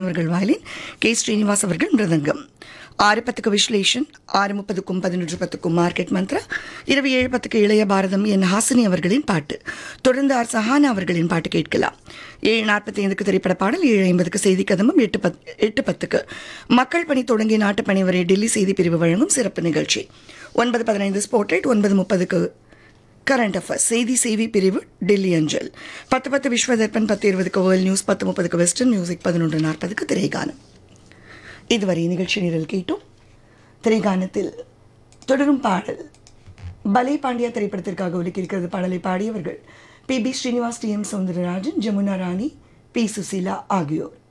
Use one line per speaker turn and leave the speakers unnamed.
அவர்கள் violin K Srinivas அவர்கள் மிருதங்கம் ஆறு பத்துக்கு விஸ்லேஷன் ஆறு முப்பதுக்கும் பதினொன்று பத்துக்கும் மார்க்கெட் மந்த்ரா இரவு ஏழு பத்துக்கு இளைய பாரதம் என் ஹாசினி அவர்களின் பாட்டு தொடர்ந்து ஆர் சஹானா அவர்களின் பாட்டு கேட்கலாம் ஏழு நாற்பத்தி ஐந்துக்கு திரைப்பட பாடல் ஏழு ஐம்பதுக்கு செய்தி கதம்பம் எட்டு பத் எட்டு பத்துக்கு மக்கள் பணி தொடங்கி நாட்டுப்பணி வரை டெல்லி செய்தி பிரிவு வழங்கும் சிறப்பு நிகழ்ச்சி ஒன்பது பதினைந்து ஸ்போர்ட்லைட் ஒன்பது முப்பதுக்கு கரண்ட் அஃபேர்ஸ் செய்தி செய்தி பிரிவு டெல்லி அஞ்சல் பத்து பத்து விஸ்வ தர்ப்பன் பத்து இருபதுக்கு வேர்ல்ட் நியூஸ் பத்து முப்பதுக்கு வெஸ்டர்ன் மியூசிக் பதினொன்று நாற்பதுக்கு திரைகானம் இதுவரை நிகழ்ச்சி நிரல் கேட்டோம் திரைகானத்தில் தொடரும் பாடல் பலே பாண்டியா திரைப்படத்திற்காக ஒலிக்கிருக்கிறது பாடலை பாடியவர்கள் P B Srinivas T M Soundararajan Jamuna Rani P Susheela ஆகியோர்